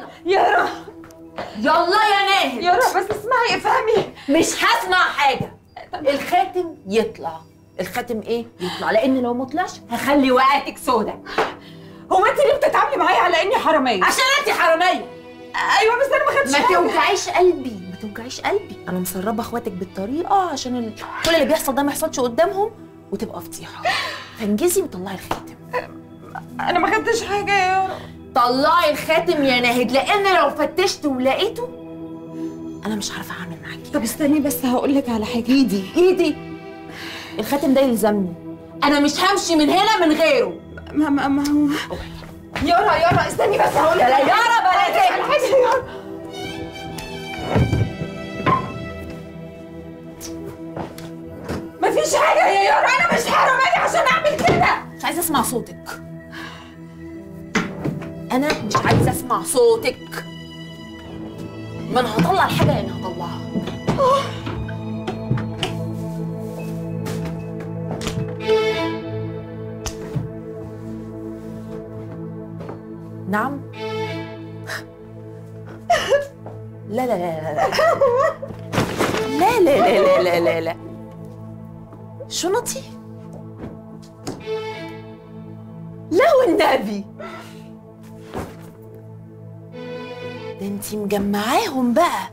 يارا يلا يا ناهد يارا بس اسمعي افهمي مش هسمع حاجه الخاتم يطلع الخاتم ايه يطلع لان لو ما طلعش هخلي وقعتك سودا هو انت ليه بتتعاملي معايا على اني حراميه عشان انت حراميه ايوه بس انا ما خدتش ما حاجة. توجعيش قلبي ما توجعيش قلبي انا مسربه اخواتك بالطريقه عشان ال... كل اللي بيحصل ده ما يحصلش قدامهم وتبقى فضيحه فانجزي وطلعي الخاتم انا ما خدتش حاجه يا يارا طلعي الخاتم يا ناهد لان لو فتشت ولقيته انا مش عارفه اعمل معاكي طب استني بس هقول لك على حاجه ايدي ايدي الخاتم ده يلزمني انا مش همشي من هنا من غيره ما ما ما هو يارا يارا استني بس هقول لك لا على يارا حاجة. بلا على حاجه يا يارا مفيش حاجه يا يارا انا مش حراميه عشان اعمل كده مش عايزه اسمع صوتك انا مش عايزه اسمع صوتك ما انا هطلع الحاجه يعني هطلعها نعم لا لا لا لا لا لا لا لا لا لا لا شنطي لا والنبي ده انتي مجمعاهم بقى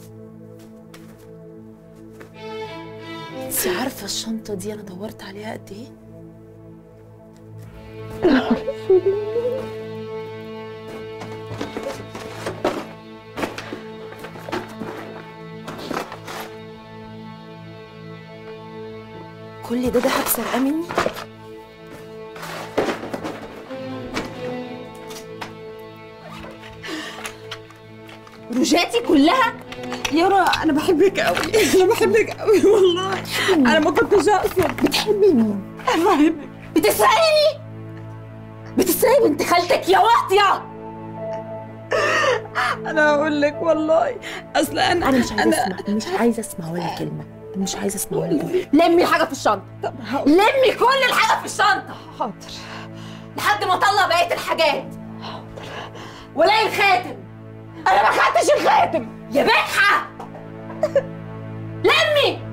انتي عارفة الشنطة دي أنا دورت عليها قد إيه؟ كل ده دهب سرقاه مني؟ روجاتي كلها يارا انا بحبك قوي انا بحبك قوي والله انا ما كنتش اقصد بتحبي مين؟ انا بحبك بتسرقيني بتسرقي بنت خالتك يا واطية انا هقول لك والله اصل انا انا مش عايزه اسمع مش عايزه اسمع ولا كلمه مش عايزه اسمع ولا كلمه لمي الحاجه في الشنطه طب هقول لمي كل الحاجه في الشنطه حاضر لحد ما اطلع بقيه الحاجات ولاقي الخاتم انا ما خدتش الخاتم يا بجحه لمي